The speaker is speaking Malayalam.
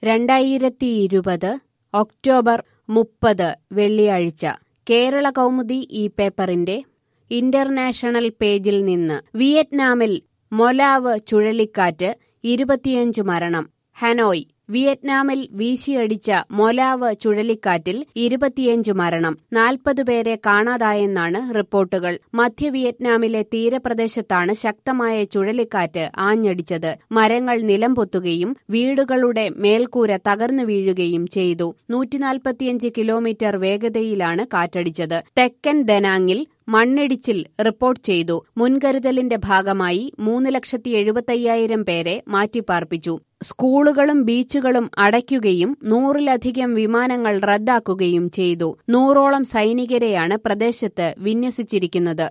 രണ്ടായിരത്തി ഇരുപത് ഒക്ടോബർ മുപ്പത് വെള്ളിയാഴ്ച കേരള കൗമുദി ഈ പേപ്പറിന്റെ ഇന്റർനാഷണൽ പേജിൽ നിന്ന് വിയറ്റ്നാമിൽ മൊലാവ് ചുഴലിക്കാറ്റ് ഇരുപത്തിയഞ്ച് മരണം ഹനോയ് വിയറ്റ്നാമിൽ വീശിയടിച്ച മൊലാവ് ചുഴലിക്കാറ്റിൽ ഇരുപത്തിയഞ്ച് മരണം നാൽപ്പത് പേരെ കാണാതായെന്നാണ് റിപ്പോർട്ടുകൾ മധ്യ വിയറ്റ്നാമിലെ തീരപ്രദേശത്താണ് ശക്തമായ ചുഴലിക്കാറ്റ് ആഞ്ഞടിച്ചത് മരങ്ങൾ നിലംപൊത്തുകയും വീടുകളുടെ മേൽക്കൂര തകർന്നു വീഴുകയും ചെയ്തു നൂറ്റിനാൽപ്പത്തിയഞ്ച് കിലോമീറ്റർ വേഗതയിലാണ് കാറ്റടിച്ചത് തെക്കൻ ദനാങ്ങിൽ മണ്ണിടിച്ചിൽ റിപ്പോർട്ട് ചെയ്തു മുൻകരുതലിന്റെ ഭാഗമായി മൂന്ന് ലക്ഷത്തി എഴുപത്തയ്യായിരം പേരെ മാറ്റിപ്പാർപ്പിച്ചു സ്കൂളുകളും ബീച്ചുകളും അടയ്ക്കുകയും നൂറിലധികം വിമാനങ്ങൾ റദ്ദാക്കുകയും ചെയ്തു നൂറോളം സൈനികരെയാണ് പ്രദേശത്ത് വിന്യസിച്ചിരിക്കുന്നത്